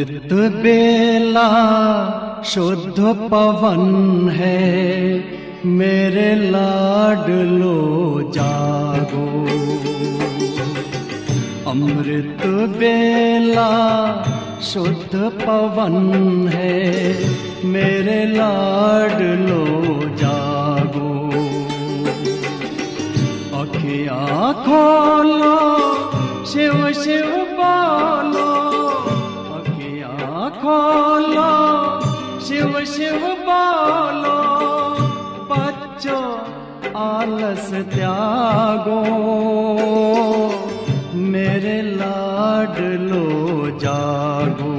अमृत बेला शुद्ध पवन है मेरे लाडलो जागो अमृत बेला शुद्ध पवन है मेरे लाडलो जागो अखियाँ खोलो शिव शिव बोलो अखियाँ खोलो शिव शिव बोलो बच्चों आलस त्यागो मेरे लाडलो जागो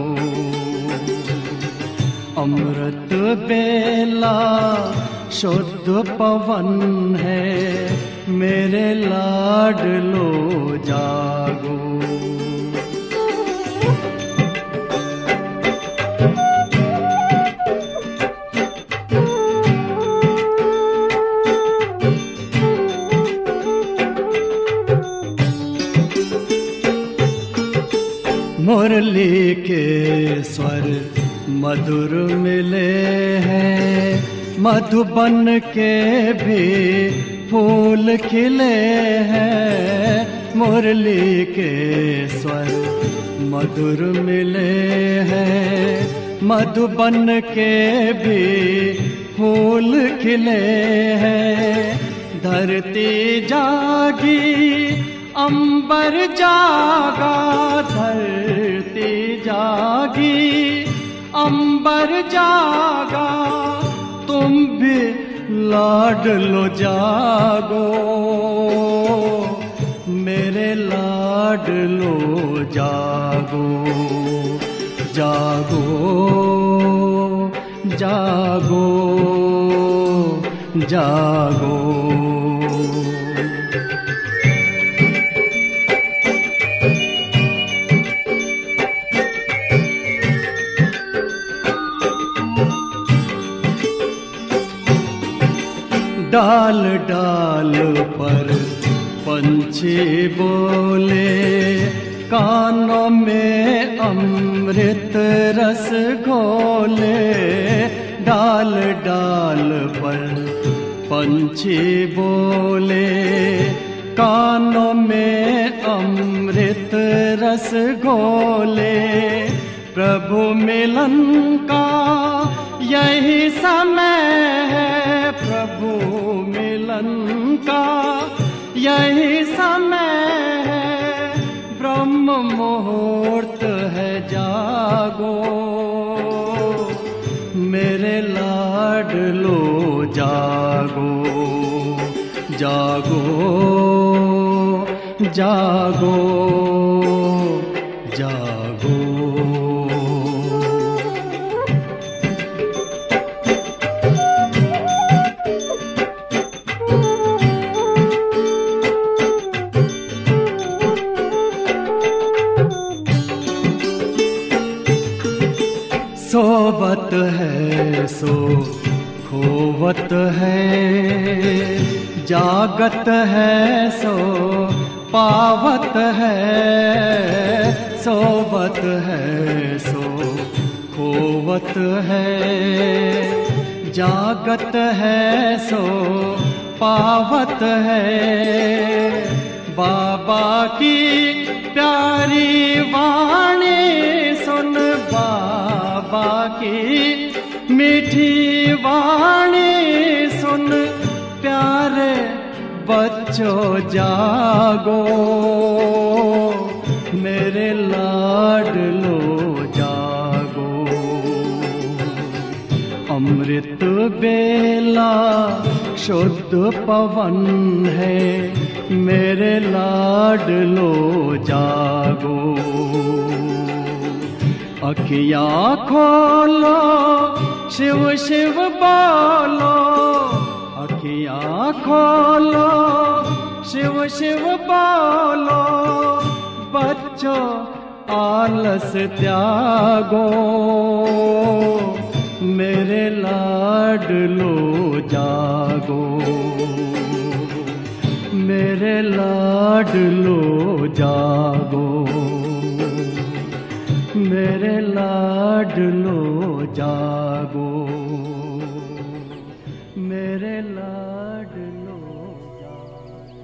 अमृत बेला शुद्ध पवन है मेरे लाडलो जागो मुरली के स्वर मधुर मिले हैं मधुबन के भी फूल खिले हैं मुरली के स्वर मधुर मिले हैं मधुबन के भी फूल खिले हैं धरती जागी अंबर जागा धरती जागी अंबर जागा तुम भी लाडलो जागो मेरे लाडलो जागो जागो जागो जागो डाल डाल पर पंछी बोले कानों में अमृत रस घोले डाल डाल पर पंछी बोले कानों में अमृत रस घोले प्रभु मिलन का यही समय है प्रभु मिलन का यही समय है ब्रह्म मुहूर्त है जागो मेरे लाडलो जागो जागो जागो जागो सोवत है सो खोवत है जागत है सो पावत है सोवत है सो खोवत है जागत है सो पावत है बाबा की प्यारी वाणी सुन बाबा की मीठी वाणी सुन प्यारे बच्चों जागो मेरे लाडलो जागो अमृत बेला शुद्ध पवन है मेरे लाडलो जागो अखिया खोलो शिव शिव बोलो अखिया खोलो शिव शिव बोलो बच्चों आलस त्यागो मेरे लाडलो जागो मेरे लाडलो जागो मेरे लाडलो जागो मेरे लाडलो जागो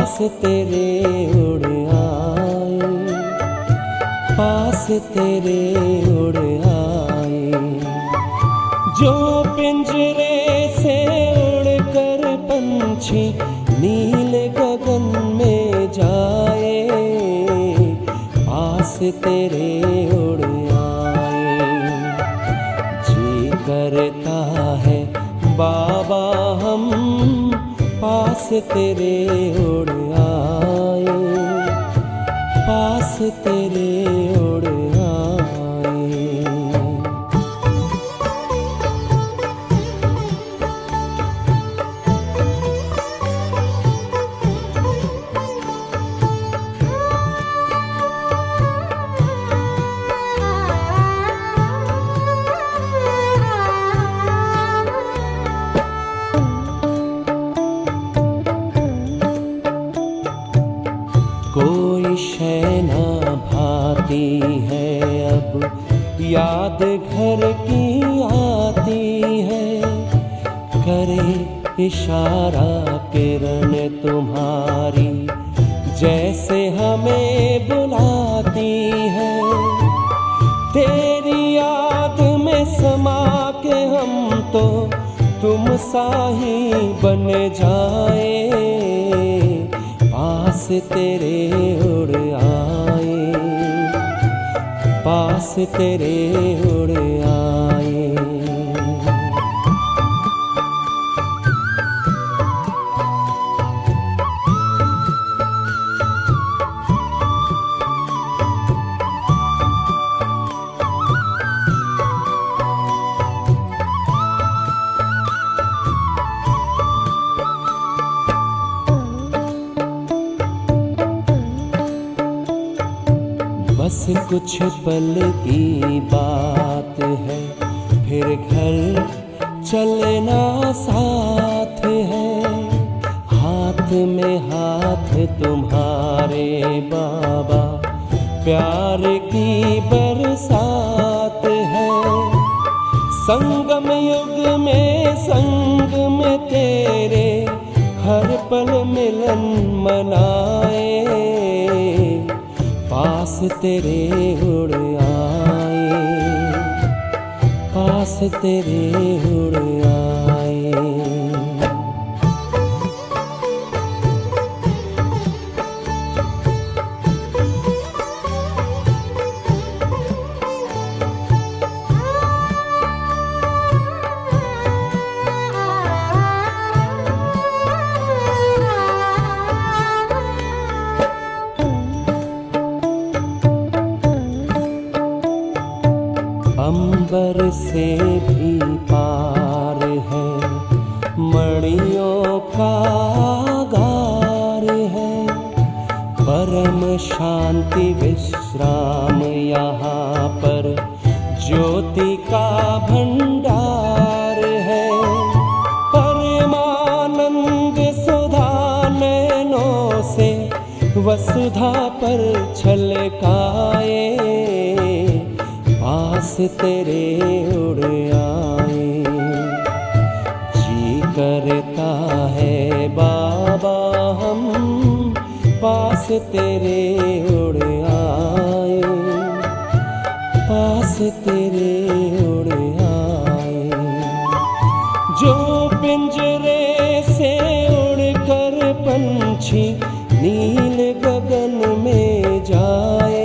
पास तेरे उड़ आए पास तेरे उड़ आए जो पिंजरे से उड़कर पंछी नीले गगन में जाए पास तेरे उड़ आए जी करता है बाबा हम पास तेरे उड़ आए पास तेरे उड़ आए कोई शैना भाती है अब याद घर की आती है करे इशारा किरण तुम्हारी जैसे हमें बुलाती है तेरी याद में समा के हम तो तुम सा ही बन जाए पास तेरे उड़ आए पास तेरे उड़ आए बस कुछ पल की बात है फिर घर चलना साथ है हाथ में हाथ तुम्हारे बाबा प्यार की बरसात है संगम युग में संग में तेरे हर पल मिलन मनाए पास तेरे उड़ आए पास तेरे उड़ आए अंबर से भी पार है मणियों का गार है परम शांति विश्राम यहाँ पर ज्योति का भंडार है परमानंद सुधा नैनों से वसुधा पर छलकाए पास तेरे उड़ आए जी करता है बाबा हम पास तेरे उड़ आए पास तेरे उड़ आए जो पिंजरे से उड़कर पंछी नील गगन में जाए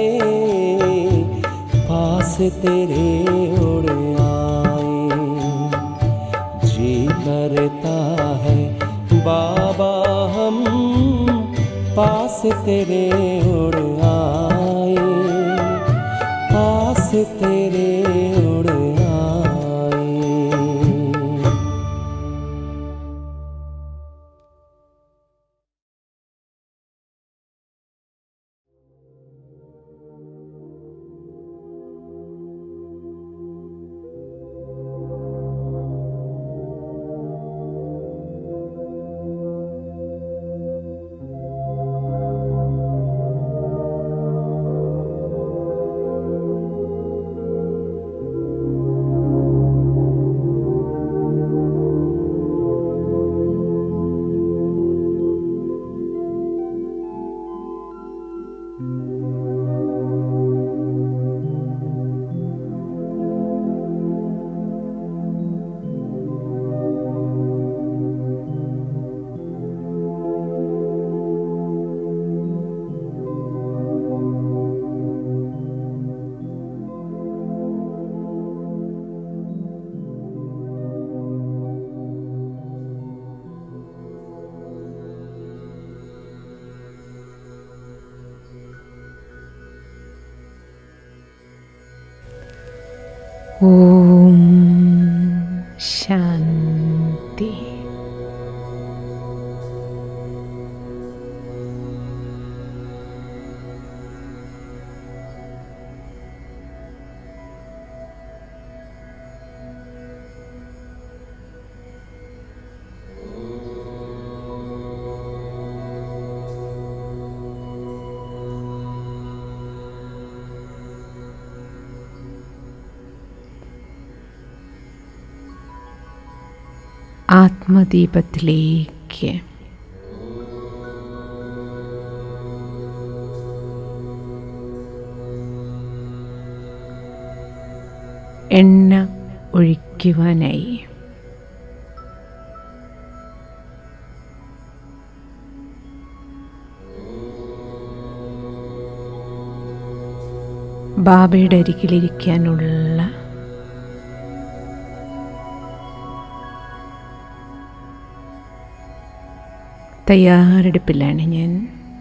पास तेरे उड़ आए जी करता है बाबा हम पास तेरे उड़ आए पास तेरे उड़ आए ഓം ശാന്തി ആത്മദീപത്തിലേക്ക് എണ്ണ ഒഴിക്കുവാനായി ബാബയുടെ അരികിലിരിക്കാനുള്ള തയ്യാറെടുപ്പിലാണ് ഞാൻ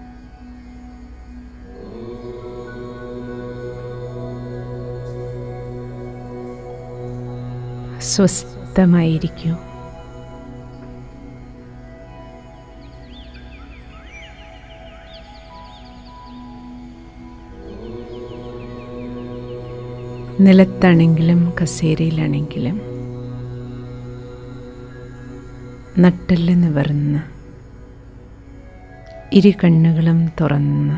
സ്വസ്ഥമായിരിക്കൂ നിലത്താണെങ്കിലും കസേരയിലാണെങ്കിലും നട്ടെല്ല് നിവർന്ന് ഇരു കണ്ണുകളും തുറന്ന്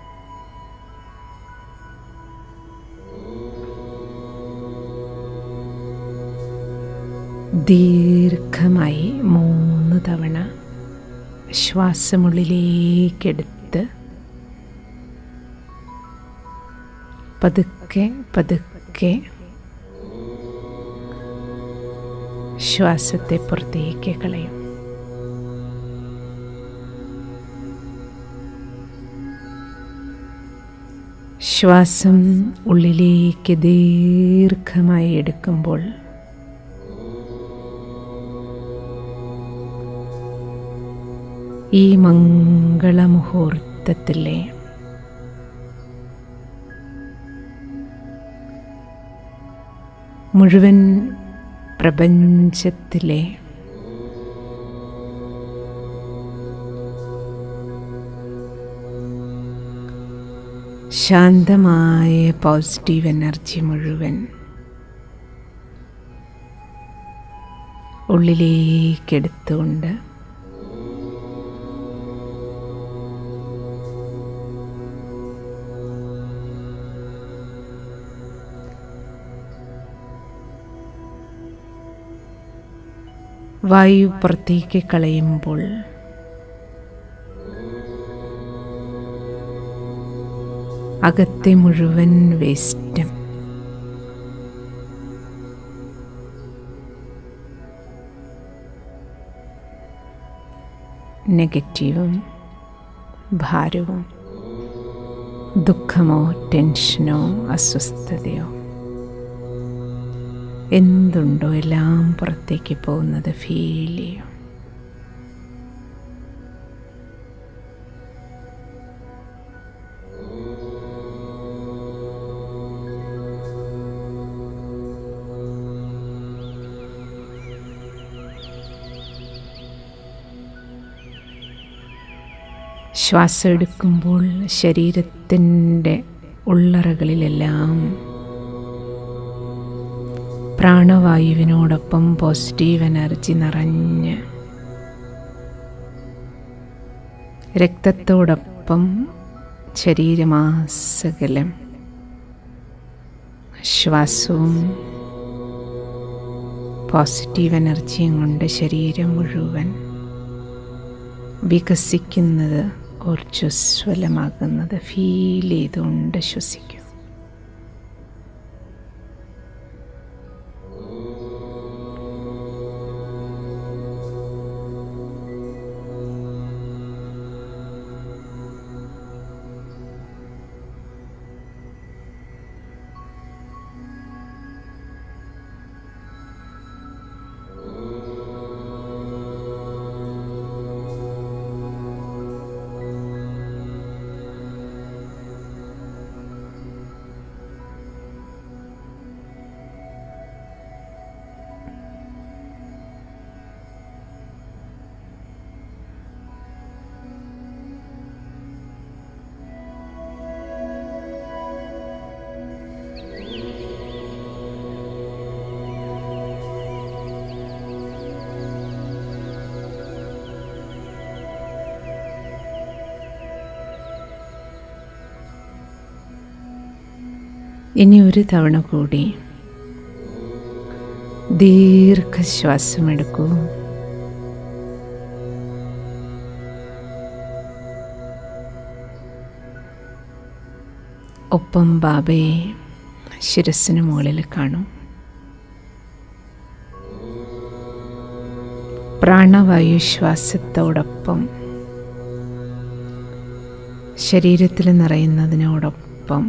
ദീർഘമായി മൂന്ന് തവണ ശ്വാസമുള്ളിലേക്കെടുത്ത് പതുക്കെ പതുക്കെ ശ്വാസത്തെ പുറത്തേക്ക് കളയും ശ്വാസം ഉള്ളിലേക്ക് ദീർഘമായി എടുക്കുമ്പോൾ ഈ മംഗളമുഹൂർത്തത്തിലെ മുഴുവൻ പ്രപഞ്ചത്തിലെ ശാന്തമായ പോസിറ്റീവ് എനർജി മുഴുവൻ ഉള്ളിലേക്കെടുത്തുകൊണ്ട് വായു പുറത്തേക്ക് കളയുമ്പോൾ അകത്തെ മുഴുവൻ വേസ്റ്റും നെഗറ്റീവും ഭാരവും ദുഃഖമോ ടെൻഷനോ അസ്വസ്ഥതയോ എന്തുണ്ടോ എല്ലാം പുറത്തേക്ക് പോകുന്നത് ഫീൽ ചെയ്യും ശ്വാസം എടുക്കുമ്പോൾ ശരീരത്തിൻ്റെ ഉള്ളറകളിലെല്ലാം പ്രാണവായുവിനോടൊപ്പം പോസിറ്റീവ് എനർജി നിറഞ്ഞ് രക്തത്തോടൊപ്പം ശരീരമാസകലം ശ്വാസവും പോസിറ്റീവ് എനർജിയും കൊണ്ട് ശരീരം മുഴുവൻ വികസിക്കുന്നത് ഊർജ്ജസ്വലമാകുന്നത് ഫീൽ ചെയ്തുകൊണ്ട് ശ്വസിക്കും ഇനി ഒരു തവണ കൂടി ദീർഘശ്വാസമെടുക്കൂ ഒപ്പം ബാബയെ ശിരസിന് മുകളിൽ കാണും പ്രാണവായു ശ്വാസത്തോടൊപ്പം ശരീരത്തിൽ നിറയുന്നതിനോടൊപ്പം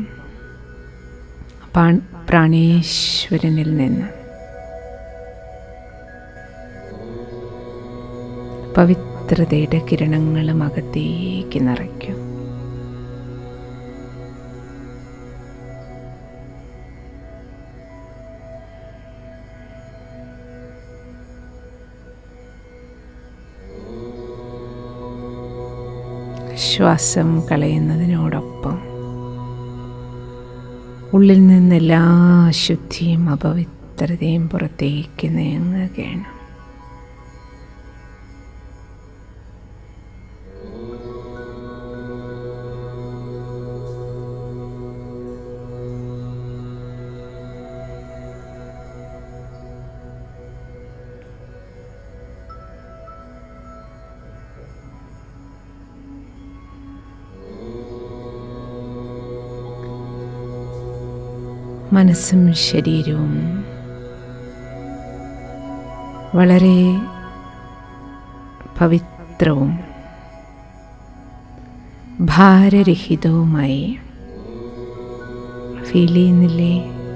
പാ- പ്രാണേശ്വരനിൽ നിന്ന് പവിത്രതയുടെ കിരണങ്ങളും അകത്തേക്ക് നിറയ്ക്കും ശ്വാസം കളയുന്നതിനോടൊപ്പം ഉള്ളിൽ നിന്ന് എല്ലാ അശുദ്ധിയും അപവിത്രതയും പുറത്തേക്ക് നീങ്ങുകയാണ് മനസ്സും ശരീരവും വളരെ പവിത്രവും ഭാരരഹിതവുമായി ഫീൽ ചെയ്യുന്നില്ലേ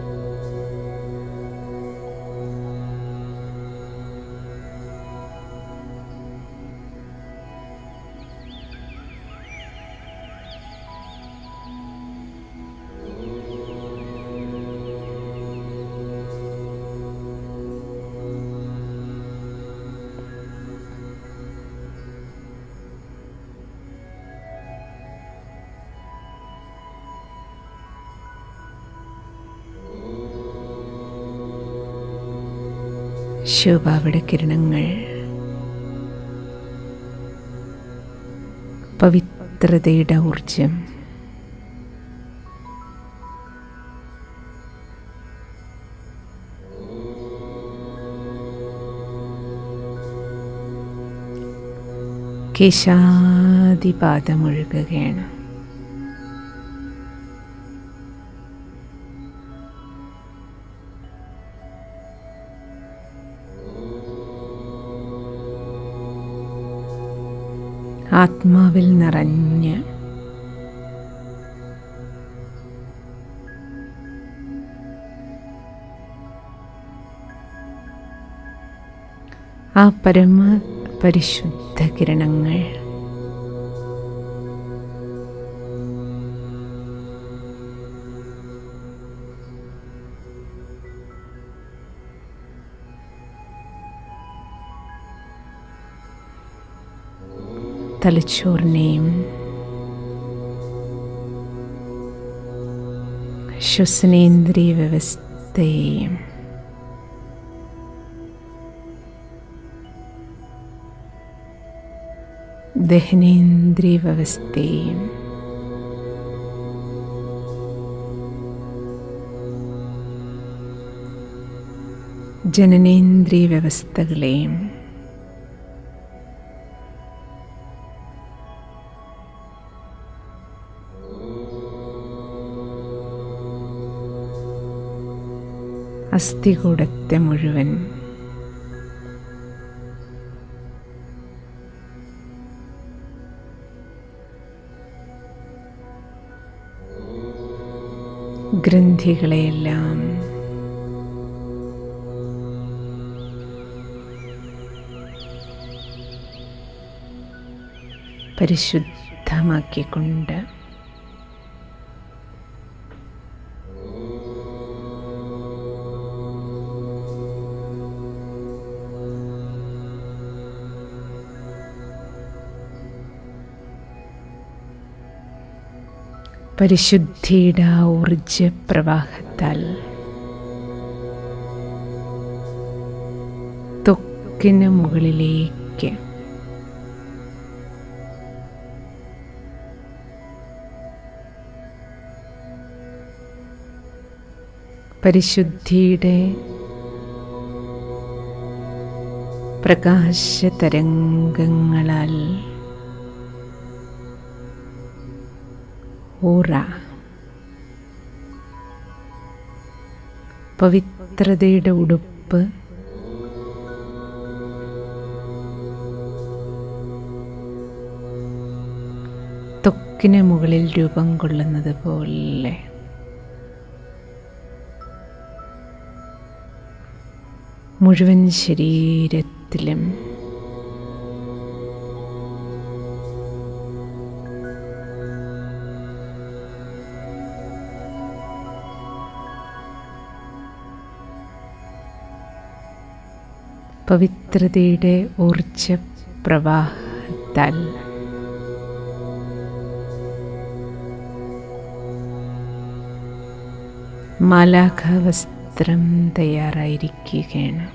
ശോഭാവിടെ കിരണങ്ങൾ പവിത്രതയുടെ ഊർജം കേശാദിപാദമൊഴുകുകയാണ് ആത്മാവിൽ നിറഞ്ഞ് ആ പരമ പരിശുദ്ധ കിരണങ്ങൾ തലച്ചോറിനെയും ശ്വസനേന്ദ്രിയ വ്യവസ്ഥയെയും ദഹനേന്ദ്രിയ വ്യവസ്ഥയെയും ജനനേന്ദ്രിയ വ്യവസ്ഥകളെയും അസ്ഥികൂടത്തെ മുഴുവൻ ഗ്രന്ഥികളെയെല്ലാം പരിശുദ്ധമാക്കിക്കൊണ്ട് പരിശുദ്ധിയുടെ ആ ഊർജ പ്രവാഹത്താൽ ത്വക്കിന് മുകളിലേക്ക് പരിശുദ്ധിയുടെ പ്രകാശതരംഗങ്ങളാൽ ഊറ പവിത്രതയുടെ ഉടുപ്പ് ത്വക്കിന് മുകളിൽ രൂപം കൊള്ളുന്നത് പോലെ മുഴുവൻ ശരീരത്തിലും പവിത്രതയുടെ ഊർജ പ്രവാഹത്താൽ മാലാഖ വസ്ത്രം തയ്യാറായിരിക്കുകയാണ്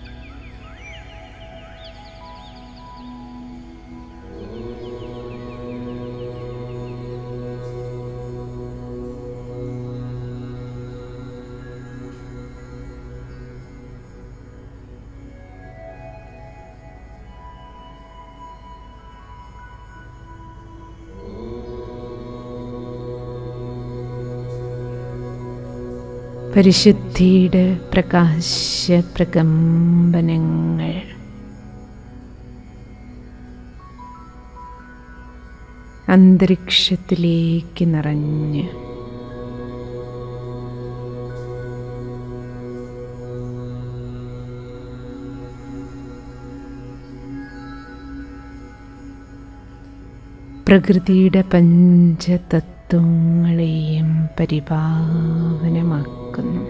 പരിശുദ്ധിയുടെ പ്രകാശ പ്രകമ്പനങ്ങൾ അന്തരീക്ഷത്തിലേക്ക് നിറഞ്ഞ് പ്രകൃതിയുടെ പഞ്ചതത്വങ്ങളെയും പരിപാവനമാക്കുന്നു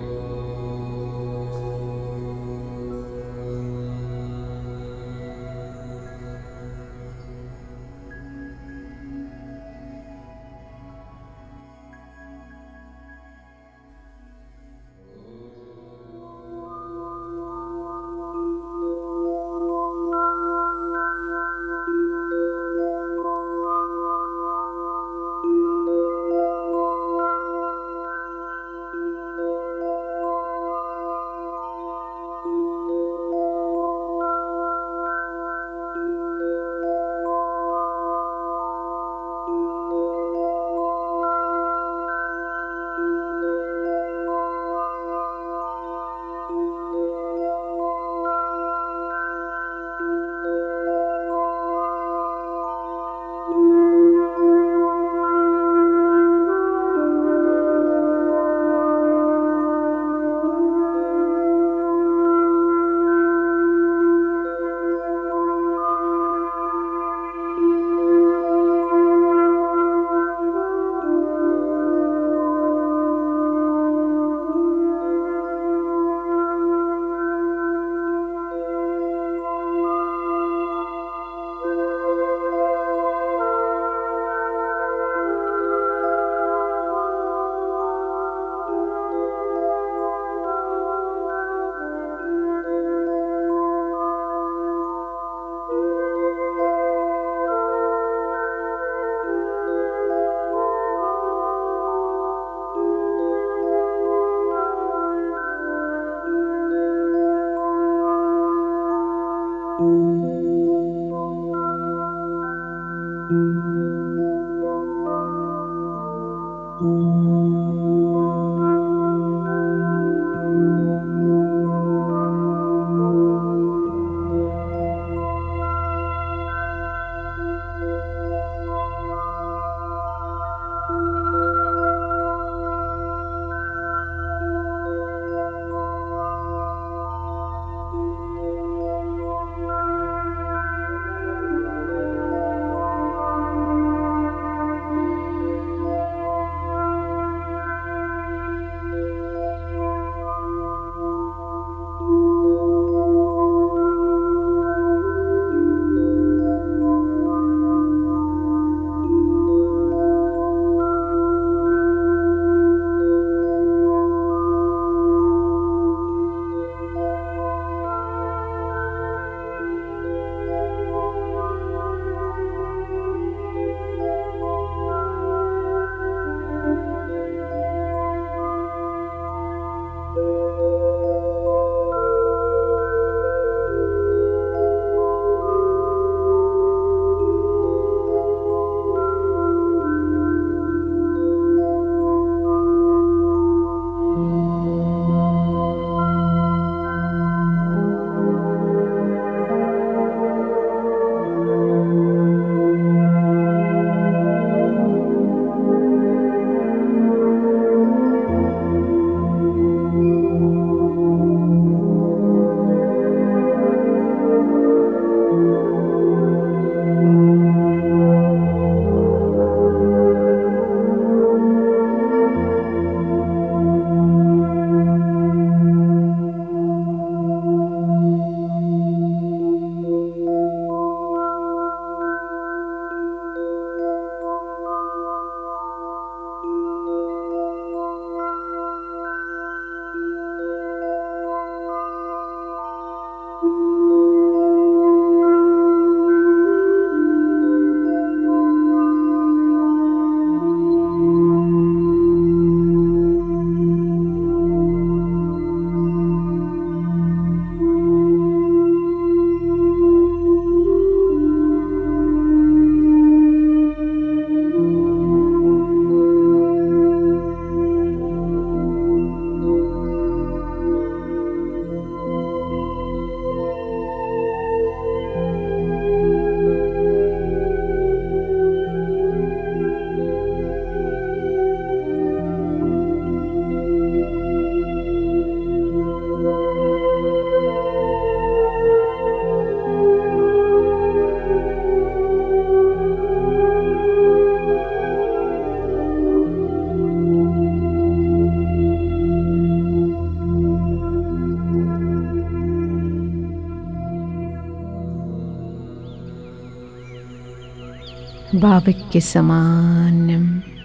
ബാബയ്ക്ക് സമാനം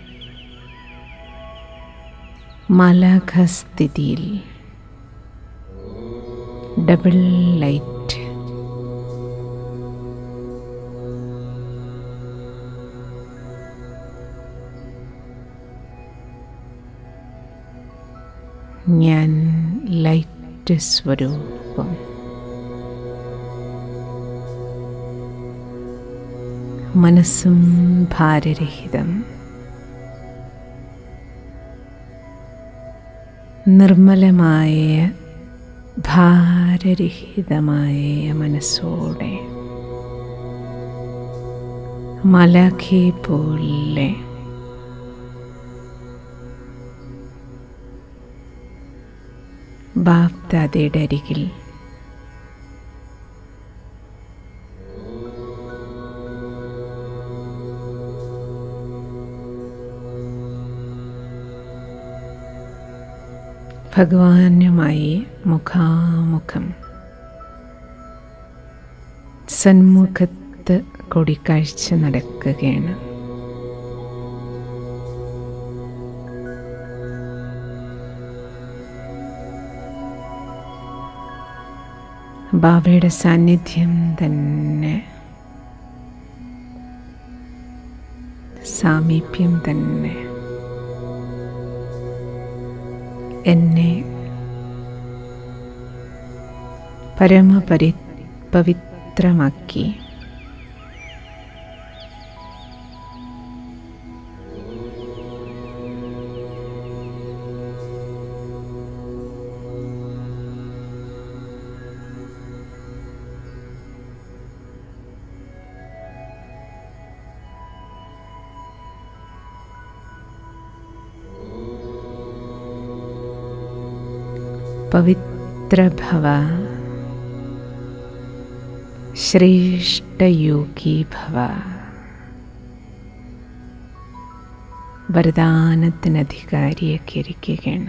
മാലാഖസ്ഥിതിയിൽ ഡബിൾ ലൈറ്റ് ഞാൻ ലൈറ്റ് സ്വരൂപം മനസ്സും ഭാരരഹിതം നിർമ്മലമായ ഭാരരഹിതമായ മനസ്സോടെ മലഖെ പോലെ ബാപ്താദയുടെ അരികിൽ ഭഗവാനുമായി മുഖാമുഖം സന്മുഖത്ത് കൂടിക്കാഴ്ച നടക്കുകയാണ് ബാബയുടെ സാന്നിധ്യം തന്നെ സാമീപ്യം തന്നെ എന്നെ പരമപരി പവിത്രമാക്കി പവിത്രഭവ ശ്രേഷ്ഠയോഗി ഭവ വരദാനത്തിന് അധികാരിയൊക്കെ ഇരിക്കുകയാണ്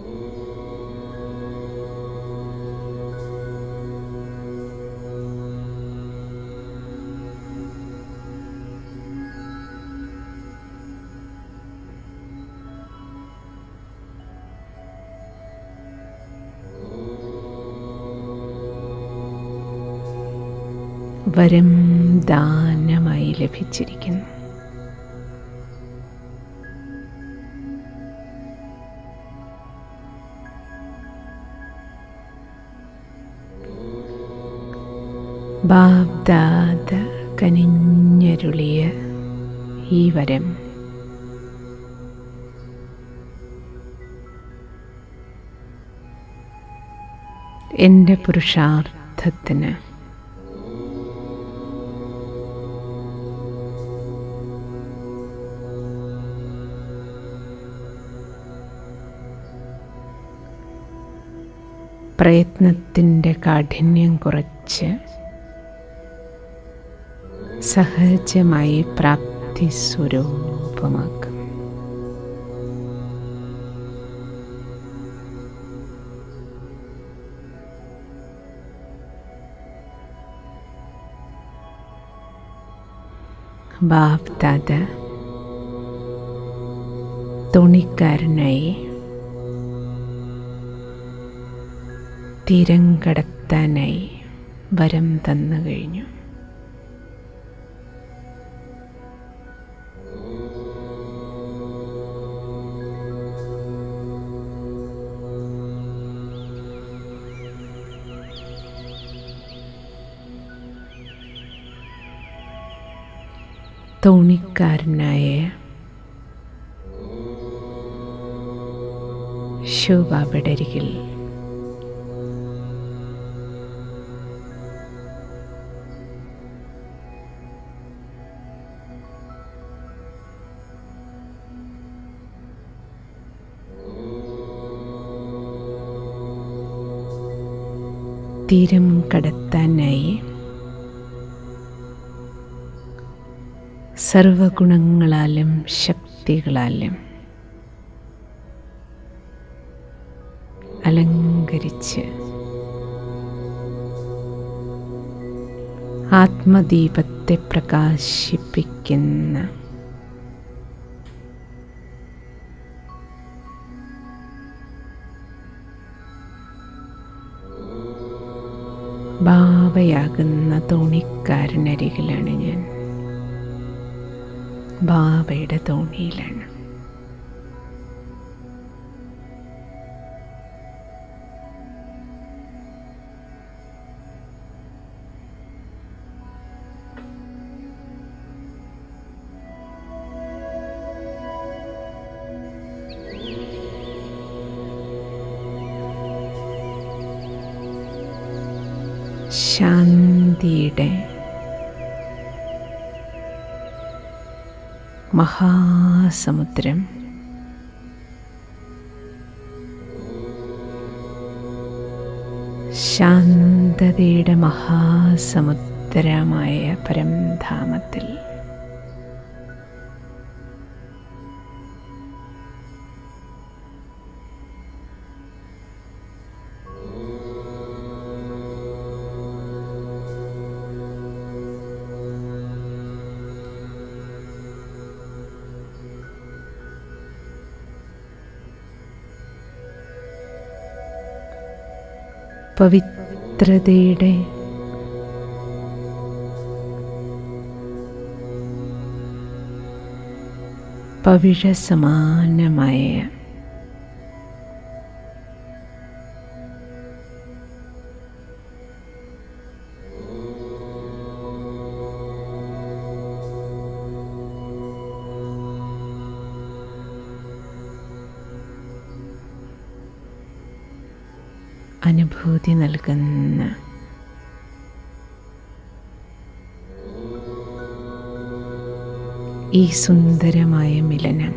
വരം ദാനമായി ലഭിച്ചിരിക്കുന്നു ബാബ്ദാദ കനിഞ്ഞരുളിയ ഈ വരം എൻ്റെ പുരുഷാർത്ഥത്തിന് പ്രയത്നത്തിൻ്റെ കാഠിന്യം കുറച്ച് സഹജമായി പ്രാപ്തി സ്വരൂപമാക്കും ബാപ് ദാദ തുണിക്കാരനായി തീരം കടത്താനായി വരം തന്നു കഴിഞ്ഞു തോണിക്കാരനായ ശിവബാബയുടെ അരികിൽ തീരം കടത്താനായി സർവഗുണങ്ങളാലും ശക്തികളാലും അലങ്കരിച്ച് ആത്മദീപത്തെ പ്രകാശിപ്പിക്കുന്ന ബാബയാകുന്ന തോണിക്കാരനരികിലാണ് ഞാൻ ബാബയുടെ തോണിയിലാണ് ശാന്തിയുടെ മഹാസമുദ്രം ശാന്തതയുടെ മഹാസമുദ്രമായ പരംധാമത്തിൽ പവിത്രതയുടെ പവിഴ സമാനമായ അനുഭൂതി നൽകുന്ന ഈ സുന്ദരമായ മിലനം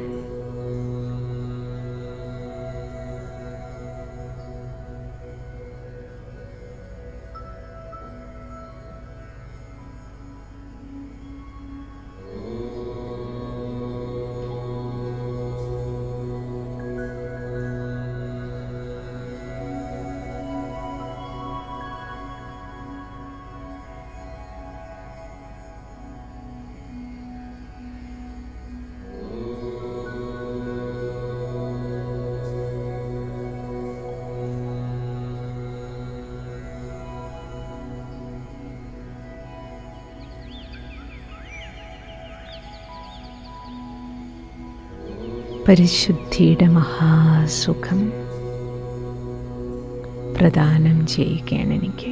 പരിശുദ്ധിയുടെ മഹാസുഖം പ്രദാനം ചെയ്യുകയാണ് എനിക്ക്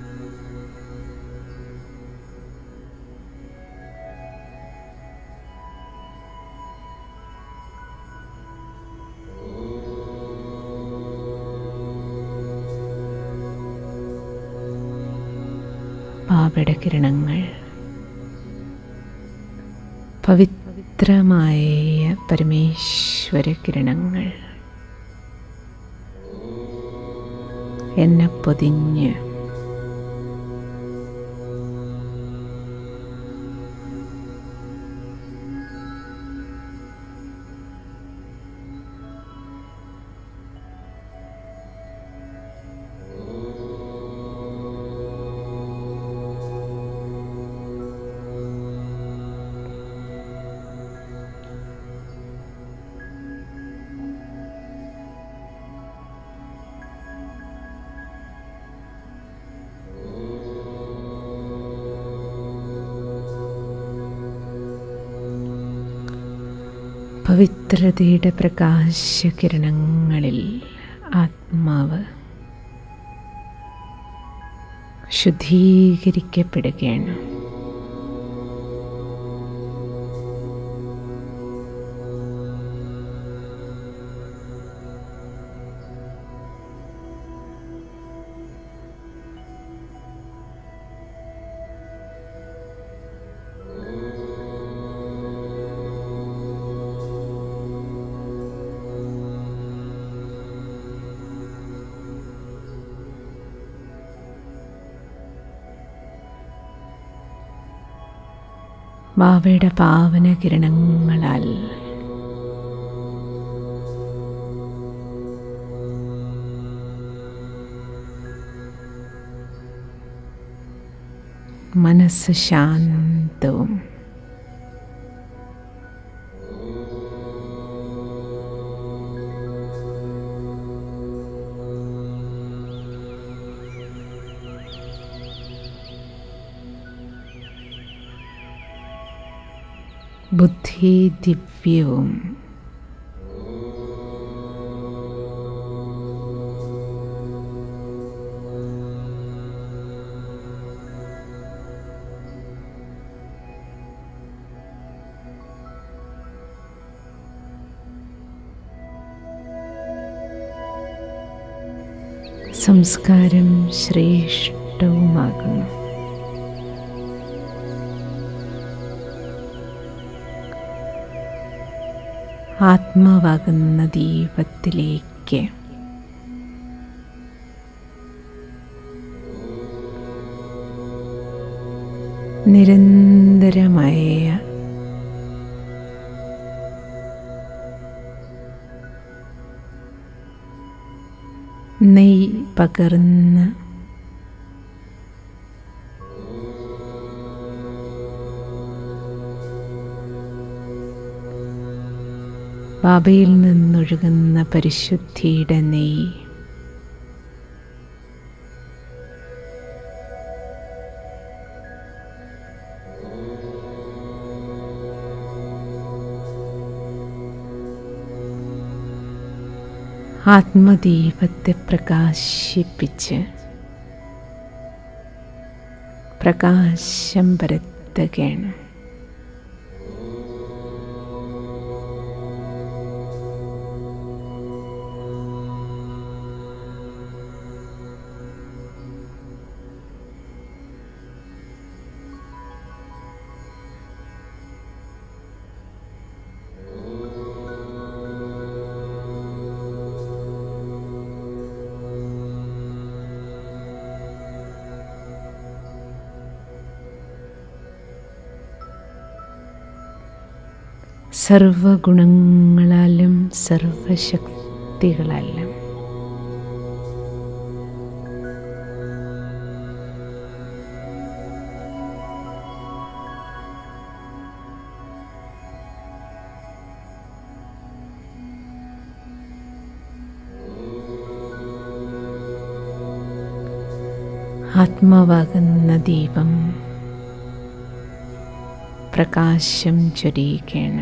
പാപയുടെ കിരണങ്ങൾ പവിത്രമായ പരമേശ്വര കിരണങ്ങൾ എന്നെ പൊതിഞ്ഞ് പവിത്രതയുടെ പ്രകാശകിരണങ്ങളിൽ ആത്മാവ് ശുദ്ധീകരിക്കപ്പെടുകയാണ് ബാബയുടെ പാവന കിരണങ്ങളാൽ മനസ്സ് ശാന്തവും ബുദ്ധി ദിവ്യവും സംസ്കാരം ശ്രേഷ്ഠവുമാകുന്നു ആത്മാവാകുന്ന ദീപത്തിലേക്ക് നിരന്തരമായ നെയ് പകർന്ന് ബാബയിൽ നിന്നൊഴുകുന്ന പരിശുദ്ധിയുടെ നെയ്യ് ആത്മദീപത്തെ പ്രകാശിപ്പിച്ച് പ്രകാശം പരത്തുകയാണ് സർവഗുണങ്ങളാലും സർവശക്തികളാലും ആത്മാവാകുന്ന ദീപം പ്രകാശം ചൊരിയുകയാണ്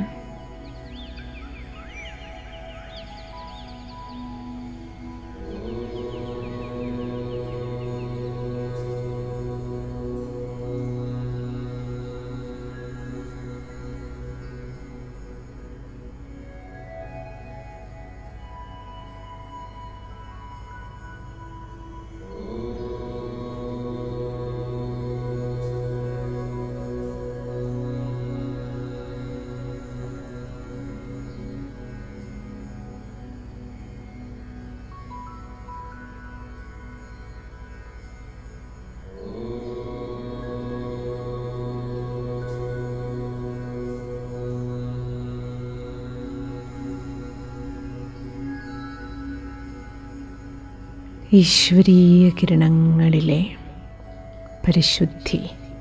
ഈശ്വരീയ കിരണങ്ങളിലെ പരിശുദ്ധി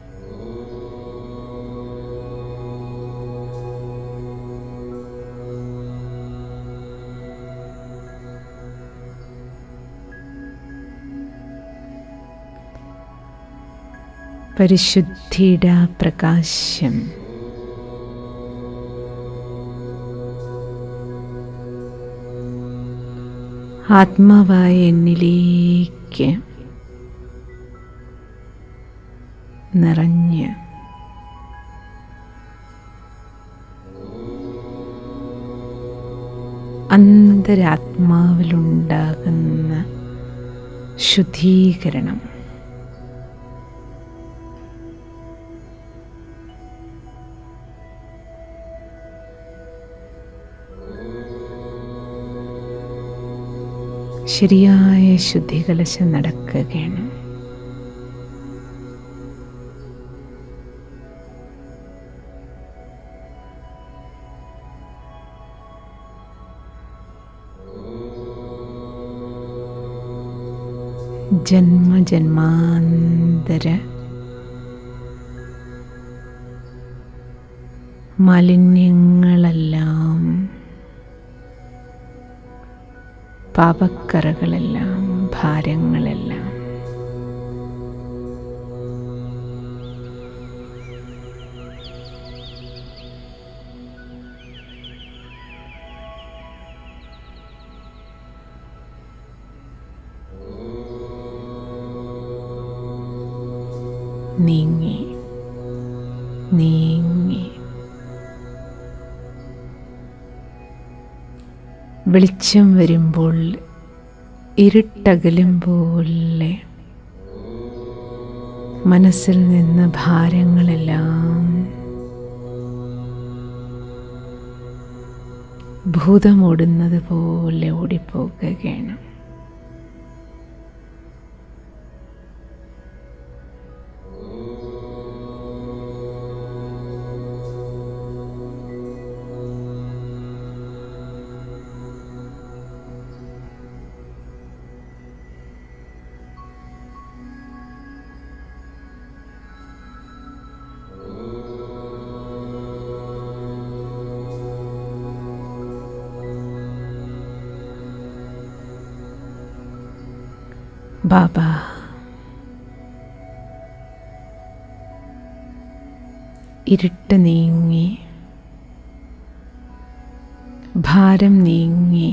പരിശുദ്ധിയുടെ ആ പ്രകാശം ആത്മാവായ എന്നിലേക്ക് നിറഞ്ഞ് അന്തരാത്മാവിലുണ്ടാകുന്ന ശുദ്ധീകരണം ശരിയായ ശുദ്ധികലശം നടക്കുകയാണ് ജന്മജന്മാന്തര മാലിന്യങ്ങളെല്ലാം പാപക്കറകളെല്ലാം ഭാരങ്ങളെല്ലാം നീങ്ങി നീങ്ങി വെളിച്ചം വരുമ്പോൾ ഇരുട്ടകലും പോലെ മനസ്സിൽ നിന്ന് ഭാരങ്ങളെല്ലാം ഭൂതമോടുന്നത് പോലെ ഓടിപ്പോകുകയാണ് ബാബ ഇരുട്ട് നീങ്ങി ഭാരം നീങ്ങി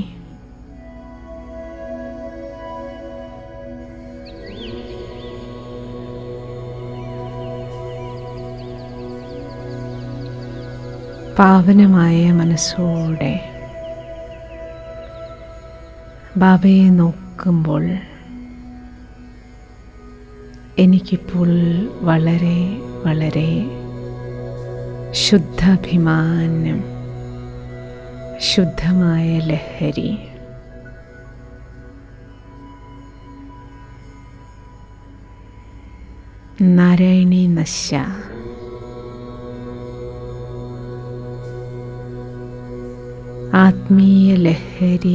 പാവനമായ മനസ്സോടെ ബാബയെ നോക്കുമ്പോൾ എനിക്കിപ്പോൾ വളരെ വളരെ ശുദ്ധാഭിമാനം ശുദ്ധമായ ലഹരി നാരായണി നശ ആത്മീയ ലഹരി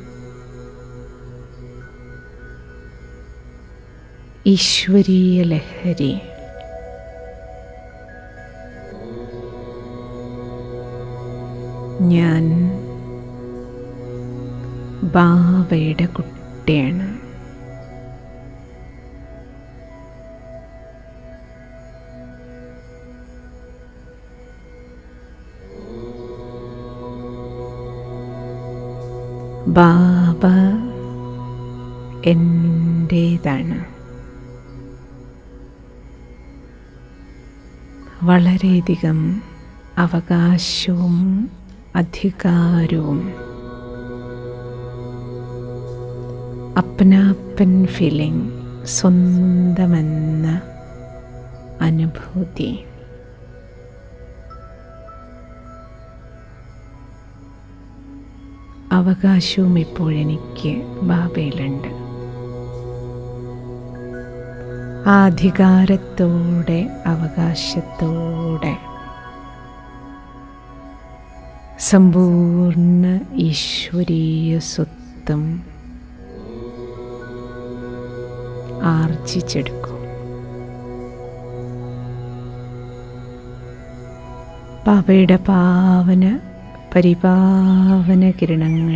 ഈശ്വരീയ ലഹരി ഞാൻ ബാവയുടെ കുട്ടിയാണ് ബാബ എൻ്റേതാണ് വളരെയധികം അവകാശവും അധികാരവും അപ്പനാപ്പൻ ഫീലിംഗ് സ്വന്തമെന്ന അനുഭൂതി അവകാശവും ഇപ്പോഴെനിക്ക് ബാബയിലുണ്ട് ആ അധികാരത്തോടെ അവകാശത്തോടെ സമ്പൂർണ്ണ ഈശ്വരീയ സ്വത്വം ആർജിച്ചെടുക്കും പാപയുടെ പാവന പരിപാവന കിരണങ്ങൾ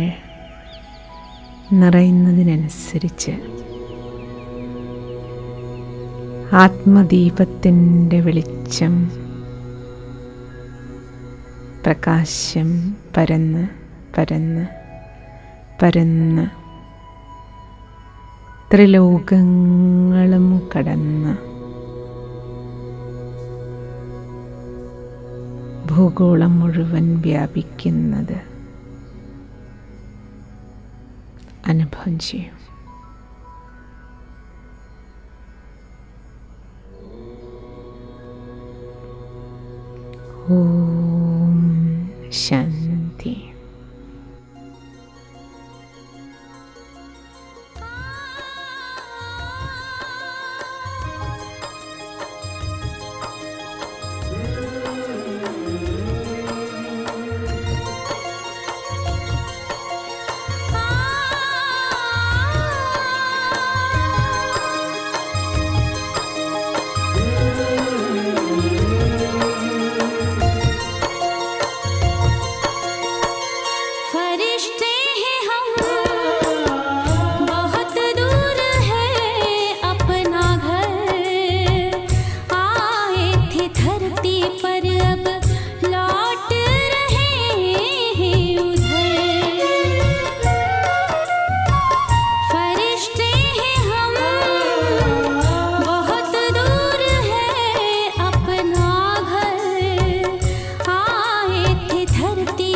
നിറയുന്നതിനനുസരിച്ച് ആത്മദീപത്തിൻ്റെ വെളിച്ചം പ്രകാശം പരന്ന് പരന്ന് പരന്ന് ത്രിലോകങ്ങളും കടന്ന് ഭൂഗോളം മുഴുവൻ വ്യാപിക്കുന്നത് അനുഭവം ചെയ്യും ഓം ശാന്തി ആ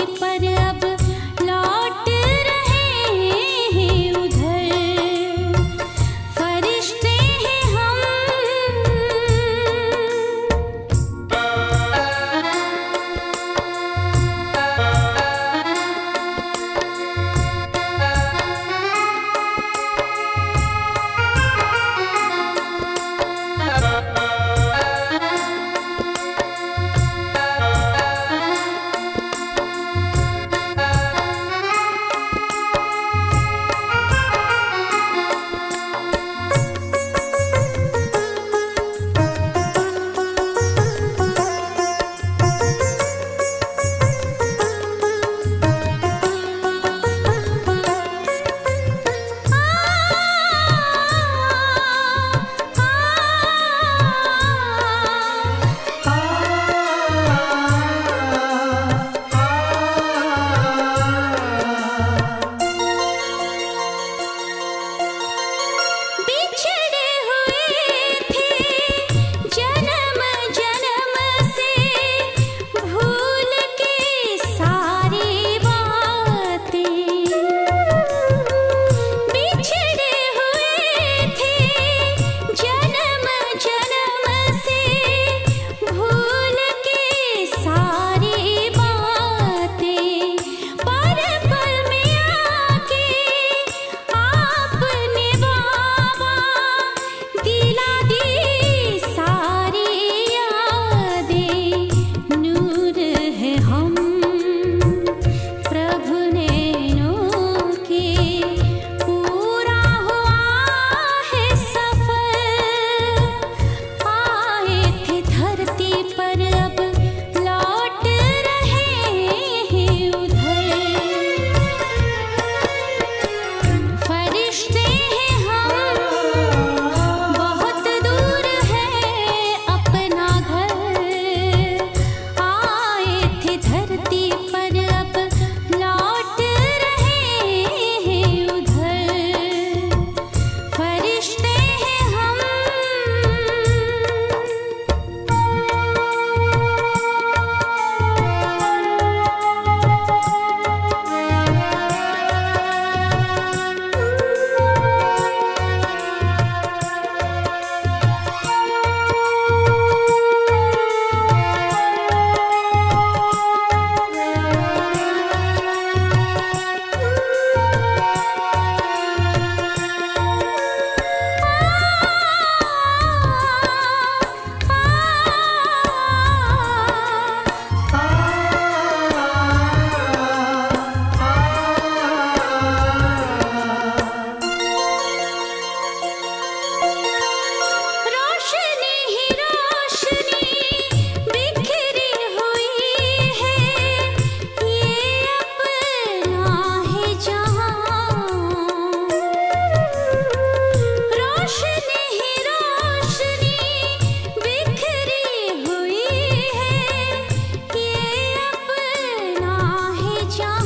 पर अब लौट रहे हैं उधर फरिश्ते हैं हम बिछड़े हुए थे जन्म जन्म से भूल के सारी बातें बिछड़े हुए थे जन्म जन्म से भूल के सारी बातें पर पल में आके आपने बाबा दिला दी सारी यादें नूर है हम प्रभु नैनों के पूरा हुआ है सफर आए थे धरती पर अब लौट रहे हैं उधर फरिश्ते हैं हम बहुत दूर है अपना घर आए थे धरती पर अब लौट रहे हैं उधर फरिश्ते हैं हम रोशनी ही रोशनी बिखरी हुई है ये अपना है जहां रोशनी ही रोशनी बिखरी हुई है ये अपना है जहां